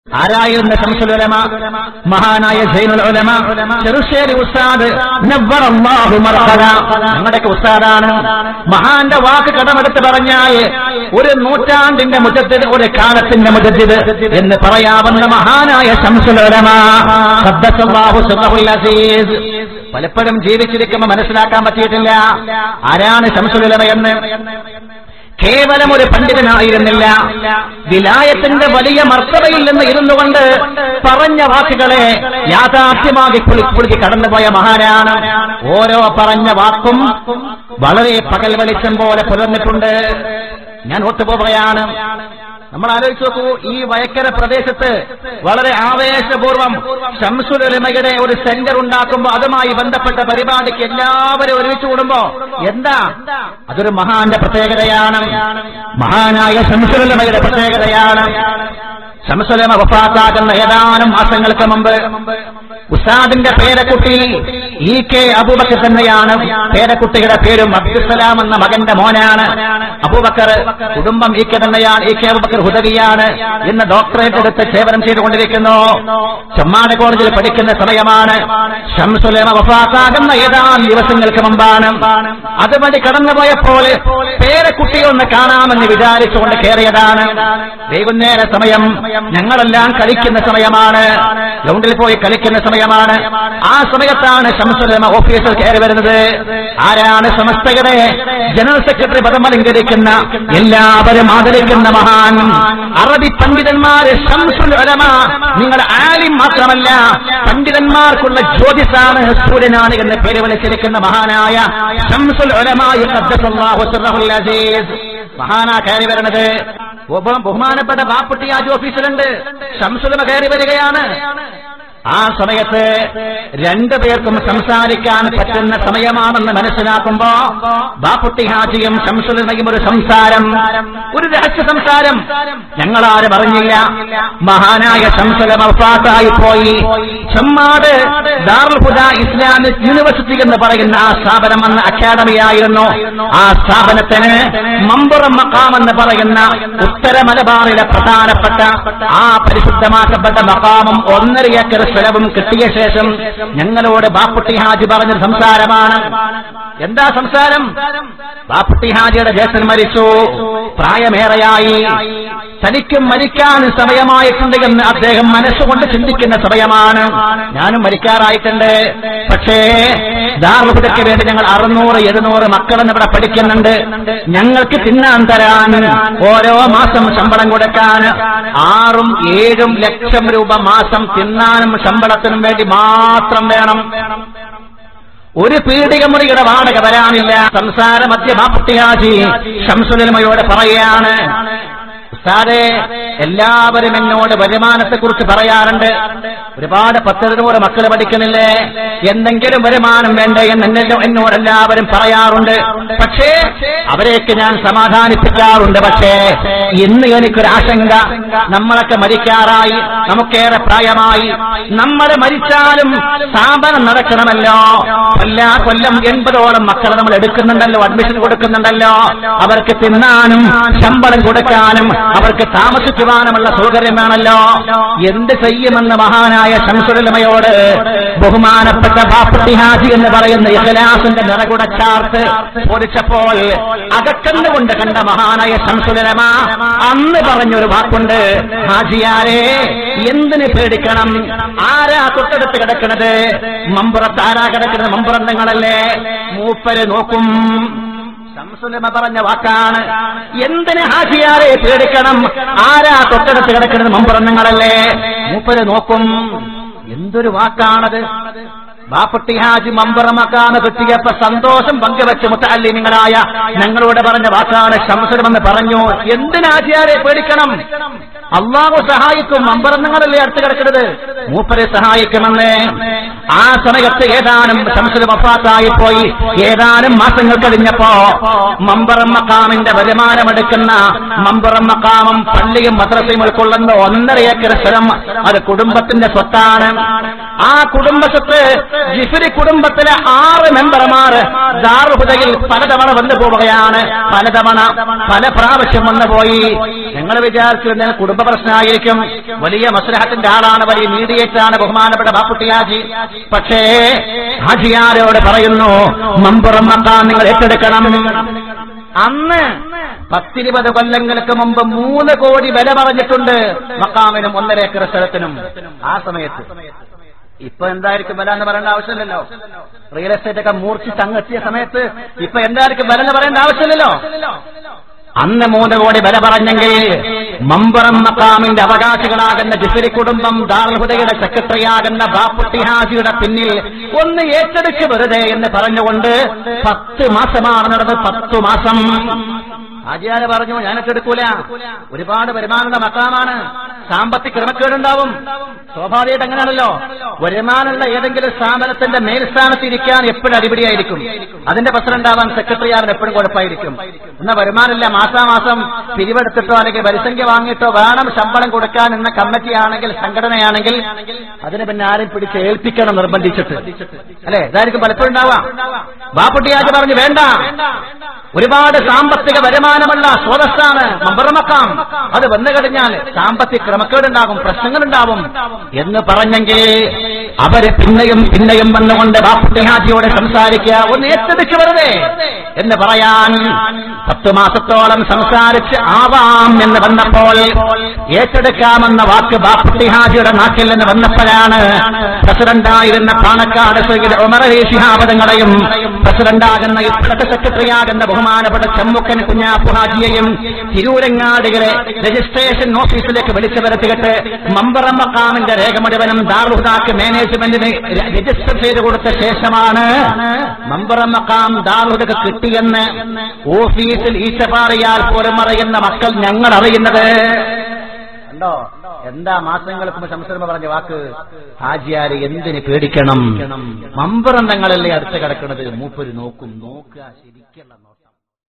ആരായിരുന്ന ശംസുൽ ഉലമ മഹാനായ സൈനുൽ ഉലമ ചെറുശ്ശേരി ഉസ്താദ് നവ്വറല്ലാഹു മർഹദ ഞങ്ങളുടെയൊക്കെ ഉസ്താദാണ് മഹാന്റെ വാക്ക് കടമെടുത്ത് പറഞ്ഞാൽ ഒരു നൂറ്റാണ്ടിന്റെ മുറ്റത്തിൽ ഒരു കാലത്തിന്റെ മുറ്റത്തിൽ എന്ന് പറയാവുന്ന മഹാനായ ശംസുൽ ഉലമ ഖദ്ദസല്ലാഹു സിർറഹുൽ അസീസ് പലപ്പോഴും ജീവിച്ചിരിക്കുമ്പോൾ മനസ്സിലാക്കാൻ പറ്റിയിട്ടില്ല ആരാണ് ശംസുൽ ഉലമ എന്ന് കേവലം ഒരു പണ്ഡിതനായിരുന്നില്ല വിലായത്തിന്റെ വലിയ മർത്തവയിൽ നിന്ന് ഇരുന്നു കൊണ്ട് പറഞ്ഞ വാക്കുകളെ യാഥാർത്ഥ്യമാക്കി പുളിപ്പുളുക്കി കടന്നുപോയ മഹാനാണ് ഓരോ പറഞ്ഞ വാക്കും വളരെ പകൽ വെളിച്ചം പോലെ പുലർന്നിട്ടുണ്ട് ഞാൻ ഒത്തുപോവുകയാണ് നമ്മൾ ആലോചിച്ച് നോക്കൂ ഈ വയക്കര പ്രദേശത്ത് വളരെ ആവേശപൂർവ്വം ശംസുലമയുടെ ഒരു സെന്റർ ഉണ്ടാക്കുമ്പോ അതുമായി ബന്ധപ്പെട്ട പരിപാടിക്ക് എല്ലാവരും ഒരുമിച്ച് കൂടുമ്പോ എന്താ അതൊരു മഹാന്റെ പ്രത്യേകതയാണ് മഹാനായ ശംസുലമയുടെ പ്രത്യേകതയാണ് ശംസുലമ വഫാത്താകുന്ന ഏതാനും മാസങ്ങൾക്ക് മുമ്പ് ഉസ്താദിന്റെ പേരക്കുട്ടി ഇ കെ അബൂബക്കർ തന്നെയാണ് പേരക്കുട്ടിയുടെ പേരും അബ്ദുസലാം എന്ന മകന്റെ മോനാണ് അബൂബക്കർ കുടുംബം ഇ കെ തന്നെയാണ് ഇ കെ അബൂബക്കർ ഹുദവിയാണ് ഇന്ന് ഡോക്ടറേറ്റ് എടുത്ത് സേവനം ചെയ്തുകൊണ്ടിരിക്കുന്നു ചെമ്മാട് കോളേജിൽ പഠിക്കുന്ന സമയമാണ് ഷംസുലേമ വഫാത്താകുന്ന ഏതാനും ദിവസങ്ങൾക്ക് മുമ്പാണ് അതുവഴി കടന്നുപോയപ്പോൾ പേരക്കുട്ടിയെ ഒന്ന് കാണാമെന്ന് വിചാരിച്ചുകൊണ്ട് കയറിയതാണ് വൈകുന്നേര സമയം ഞങ്ങളെല്ലാം കളിക്കുന്ന സമയമാണ് ഗ്രൗണ്ടിൽ പോയി കളിക്കുന്ന സമയമാണ് ആ സമയത്താണ് ഷംസുലമ ഓഫീസിൽ കയറി വരുന്നത് ആരാണ് സമസ്തയുടെ ജനറൽ സെക്രട്ടറി പദം അലങ്കരിക്കുന്ന എല്ലാവരും ആദരിക്കുന്ന മഹാൻ അറബി പണ്ഡിതന്മാര് ഷംസുൽ ഉലമ നിങ്ങൾ ആലിം മാത്രമല്ല പണ്ഡിതന്മാർക്കുള്ള ജ്യോതിസാണ് സൂര്യനാണ് എന്ന് പേര് വിളിച്ചിരിക്കുന്ന മഹാനായ ഷംസുൽ ഉലമായ ഖദ്ദസല്ലാഹു സിർറഹുൽ അസീസ് മഹാനാ കയറി വരുന്നത് ബഹു- ബഹുമാനപ്പെട്ട ബാപ്പുട്ടി ആജ് ഓഫീസിലുണ്ട് ഷംസുലമ കയറി വരികയാണ് ആ സമയത്ത് രണ്ടു പേർക്കും സംസാരിക്കാൻ പറ്റുന്ന സമയമാണെന്ന് മനസ്സിലാക്കുമ്പോ ബാപ്പുട്ടി ഹാജിയും ശംസുലമയും ഒരു സംസാരം ഒരു രഹസ്യ സംസാരം ഞങ്ങളാരും അറിഞ്ഞില്ല മഹാനായ ശംസുലമ വഫാത്തായി പോയി ചെമ്മാട് ദാറുൽ ഹുദ ഇസ്ലാമിക് യൂണിവേഴ്സിറ്റി എന്ന് പറയുന്ന ആ സ്ഥാപനം എന്ന അക്കാദമി ആയിരുന്നു ആ സ്ഥാപനത്തിന് മമ്പുറം മക്കാം എന്ന് പറയുന്ന ഉത്തര മലബാറിലെ പ്രധാനപ്പെട്ട ആ പരിശുദ്ധമാക്കപ്പെട്ട മക്കാമും ഒന്നര ഏക്കർ സ്ഥലവും കിട്ടിയ ശേഷം ഞങ്ങളോട് ബാപ്പുട്ടി ഹാജി പറഞ്ഞ സംസാരമാണ് എന്താ സംസാരം ബാപ്പുട്ടി ഹാജിയുടെ ജ്യേഷ്ഠൻ മരിച്ചു പ്രായമേറെയായി തനിക്കും മരിക്കാൻ സമയമായിട്ടുണ്ട് എന്ന് അദ്ദേഹം മനസ്സുകൊണ്ട് ചിന്തിക്കുന്ന സമയമാണ് ഞാനും മരിക്കാറായിട്ടുണ്ട് പക്ഷേ ദാർഹുദയ്ക്ക് വേണ്ടി ഞങ്ങൾ അറുന്നൂറ് എഴുന്നൂറ് മക്കളെന്ന് ഇവിടെ പഠിക്കുന്നുണ്ട് ഞങ്ങൾക്ക് തിന്നാൻ തരാൻ ഓരോ മാസം ശമ്പളം കൊടുക്കാൻ ആറും ഏഴും ലക്ഷം രൂപ മാസം തിന്നാനും ശമ്പളത്തിനും വേണ്ടി മാത്രം വേണം ഒരു പീഡിക മുറിയുടെ വാടക വരാനില്ല സംസാര മധ്യമാപ്പുട്ടിയാജി ശംസുലമയോട് പറയാണ് ഉസ്താദേ എല്ലാവരും എന്നോട് വരുമാനത്തെക്കുറിച്ച് പറയാറുണ്ട് ഒരുപാട് പത്തിരുന്നൂറ് മക്കൾ പഠിക്കുന്നില്ലേ എന്തെങ്കിലും വരുമാനം വേണ്ടേ എന്ന് എന്നെ- എന്നോട് എല്ലാവരും പറയാറുണ്ട് പക്ഷേ അവരെയൊക്കെ ഞാൻ സമാധാനിപ്പിക്കാറുണ്ട് പക്ഷേ ഇന്ന് എനിക്കൊരു ആശങ്ക നമ്മളൊക്കെ മരിക്കാറായി നമുക്കേറെ പ്രായമായി നമ്മൾ മരിച്ചാലും സ്ഥാപനം നടക്കണമല്ലോ എല്ലാ കൊല്ലം എൺപതോളം മക്കളെ നമ്മൾ എടുക്കുന്നുണ്ടല്ലോ അഡ്മിഷൻ കൊടുക്കുന്നുണ്ടല്ലോ അവർക്ക് തിന്നാനും ശമ്പളം കൊടുക്കാനും അവർക്ക് താമസിക്കുവാനുമുള്ള സൗകര്യം വേണമല്ലോ എന്ത് ചെയ്യുമെന്ന് മഹാനായ ശംസുലമയോട് ബഹുമാനപ്പെട്ട ബാപ്പത്തി ഹാജി എന്ന് പറയുന്ന ഇഖലാസിന്റെ നിറകുട ചാർത്ത് ചോദിച്ചപ്പോൾ അകക്കന്നുകൊണ്ട് കണ്ട മഹാനായ ശംസുലമ അന്ന് പറഞ്ഞൊരു വാക്കുണ്ട് ഹാജിയാരെ എന്തിന് പേടിക്കണം ആരാ തൊട്ടടുത്ത് കിടക്കണത് മമ്പുറത്ത് ആരാ കിടക്കുന്നത് മമ്പുറന്തങ്ങളല്ലേ മൂപ്പര് നോക്കും ശംസുലമ പറഞ്ഞ വാക്കാണ് എന്തിന് ഹാജിയാരെ പേടിക്കണം ആരാ തൊട്ടടുത്ത് കിടക്കുന്നത് മമ്പുറന്നങ്ങളല്ലേ മൂപ്പര് നോക്കും എന്തൊരു വാക്കാണത് ബാപ്പട്ടി ഹാജി മമ്പറമക്കാന്ന് കിട്ടിയപ്പോ സന്തോഷം പങ്കുവെച്ച് മുത്തല്ലിങ്ങളായ ഞങ്ങളോട് പറഞ്ഞ വാക്കാണ് ശംസുലമെന്ന് പറഞ്ഞു എന്തിന് ഹാജിയാരെ പേടിക്കണം അള്ളാഹു സഹായിക്കും മമ്പറന്നങ്ങളല്ലേ അടുത്ത് കിടക്കുന്നത് മൂപ്പരെ സഹായിക്കുമെന്ന് ആ സമയത്ത് ഏതാനും ശംസുൽ വഫാത്തായി പോയി ഏതാനും മാസങ്ങൾ കഴിഞ്ഞപ്പോ മമ്പറം മക്കാമിന്റെ വരുമാനമെടുക്കുന്ന മമ്പറം മക്കാമും പള്ളിയും മദ്രസയും ഉൾക്കൊള്ളുന്ന ഒന്നര ഏക്കർ സ്ഥലം അത് കുടുംബത്തിന്റെ സ്വത്താണ് ആ കുടുംബ സ്വത്ത് ജിഫിരി കുടുംബത്തിലെ ആറ് മെമ്പർമാർ ദാർഹുദയിൽ പലതവണ വന്നു പോവുകയാണ് പലതവണ പല പ്രാവശ്യം വന്നു പോയി ഞങ്ങൾ വിചാരിച്ചിരുന്ന കുടുംബ പ്രശ്നമായിരിക്കും വലിയ മസ്ലഹത്തിന്റെ ആളാണ് വലിയ മീഡിയേറ്റ് ആണ് ബഹുമാനപ്പെട്ട ബാപ്പുട്ടിയാജി പക്ഷേ ഹാജിയാരോട് പറയുന്നു മമ്പുറം മക്കാൻ നിങ്ങൾ ഏറ്റെടുക്കണം അന്ന് പത്തിരുപത് കൊല്ലങ്ങൾക്ക് മുമ്പ് മൂന്ന് കോടി വില പറഞ്ഞിട്ടുണ്ട് മക്കാമിനും ഒന്നര ഏക്കർ സ്ഥലത്തിനും ആ സമയത്ത് ഇപ്പൊ എന്തായിരിക്കും വില എന്ന് പറയേണ്ട ആവശ്യമില്ലല്ലോ റിയൽ എസ്റ്റേറ്റ് ഒക്കെ മൂർച്ഛിച്ച് അങ്ങെത്തിയ സമയത്ത് ഇപ്പൊ എന്തായിരിക്കും വില എന്ന് പറയേണ്ട ആവശ്യമില്ലല്ലോ അന്ന് മൂന്ന് കോടി വില പറഞ്ഞെങ്കിൽ മമ്പറം മക്കാമിന്റെ അവകാശികളാകുന്ന ജിഫിരി കുടുംബം ദാർഹുദയുടെ സെക്രട്ടറിയാകുന്ന ബാപ്പുട്ടി ഹാജിയുടെ പിന്നിൽ ഒന്ന് ഏറ്റെടുക്ക് വെറുതെ എന്ന് പറഞ്ഞുകൊണ്ട് പത്ത് മാസമാണ് നടന്നത് പത്തു മാസം ഹാജിയാരെ പറഞ്ഞു ഞാൻ ഏറ്റെടുക്കൂല ഒരുപാട് വരുമാനമുള്ള മക്കാമാണ് സാമ്പത്തിക ക്രമക്കേടുണ്ടാവും സ്വാഭാവികമായിട്ട് അങ്ങനെയാണല്ലോ വരുമാനമുള്ള ഏതെങ്കിലും സ്ഥാപനത്തിന്റെ മേൽസ്ഥാനത്ത് ഇരിക്കാൻ എപ്പോഴും അടിപിടിയായിരിക്കും അതിന്റെ പ്രസിഡന്റ് ആവാൻ സെക്രട്ടറി ആവാൻ എപ്പോഴും കുഴപ്പമായിരിക്കും എന്നാൽ വരുമാനമില്ല മാസാമാസം പിരിവെടുത്തിട്ടോ അല്ലെങ്കിൽ വരിസംഖ്യ വാങ്ങിയിട്ടോ വേണം ശമ്പളം കൊടുക്കാൻ എന്ന കമ്മിറ്റി ആണെങ്കിൽ സംഘടനയാണെങ്കിൽ അതിനെ പിന്നെ ആരും പിടിച്ച് ഏൽപ്പിക്കണം നിർബന്ധിച്ചിട്ട് അല്ലെ ഇതായിരിക്കും പലപ്പോഴും ഉണ്ടാവാം ബാപ്പുട്ടിയാജ് പറഞ്ഞു വേണ്ട ഒരുപാട് സാമ്പത്തിക വരുമാനമുള്ള സ്രോതസ്സാണ് മമ്പറമക്കാം അത് വന്നു കഴിഞ്ഞാൽ സാമ്പത്തിക ക്രമക്കേടുണ്ടാകും പ്രശ്നങ്ങളുണ്ടാവും എന്ന് പറഞ്ഞെങ്കിൽ അവര് പിന്നെയും പിന്നെയും വന്നുകൊണ്ട് ബാപ്പുട്ടിഹാജിയോട് സംസാരിക്കുക ഒന്ന് ഏറ്റെടുക്ക് വെറുതെ എന്ന് പറയാൻ പത്ത് മാസത്തോളം സംസാരിച്ച് ആവാം എന്ന് വന്നപ്പോൾ ഏറ്റെടുക്കാമെന്ന വാക്ക് ബാപ്പുട്ടിഹാജിയുടെ നാട്ടിൽ നിന്ന് വന്നപ്പോഴാണ് പ്രസിഡന്റായിരുന്ന പാണക്കാട് സയ്യിദ് ഉമർ അലി ശിഹാബദങ്ങളെയും പ്രസിഡന്റാകുന്ന ഇപ്പോഴത്തെ സെക്രട്ടറിയാകുന്ന ബഹുമാനപ്പെട്ട ചെമ്മുക്കൻ കുഞ്ഞാപ്പു ഹാജിയെയും തിരൂരങ്ങാടികളെ രജിസ്ട്രേഷൻ ഓഫീസിലേക്ക് വിളിച്ചു വരുത്തിയിട്ട് മമ്പറം മക്കാമിന്റെ രേഖ മുഴുവനും ദാർഹുദാക്ക് മാനേജ്മെന്റിന് രജിസ്റ്റർ ചെയ്ത് കൊടുത്ത ശേഷമാണ് മമ്പറം മക്കാം ദാർഹുദക്ക് കിട്ടിയെന്ന് ഓഫീസിൽ ഈച്ചപാറിയാൽ പോലും അറിയുന്ന മക്കൾ ഞങ്ങൾ അറിയുന്നത് കണ്ടോ എന്താ മാസങ്ങൾക്ക് മുമ്പ് സംസർമ്മ പറഞ്ഞ വാക്ക് ഹാജിയാര് എന്തിന് പേടിക്കണം മമ്പറം തങ്ങളല്ലേ അടുത്ത് കിടക്കുന്നത് മൂപ്പര് നോക്കും നോക്കുക ശരിക്കുള്ള നോട്ടം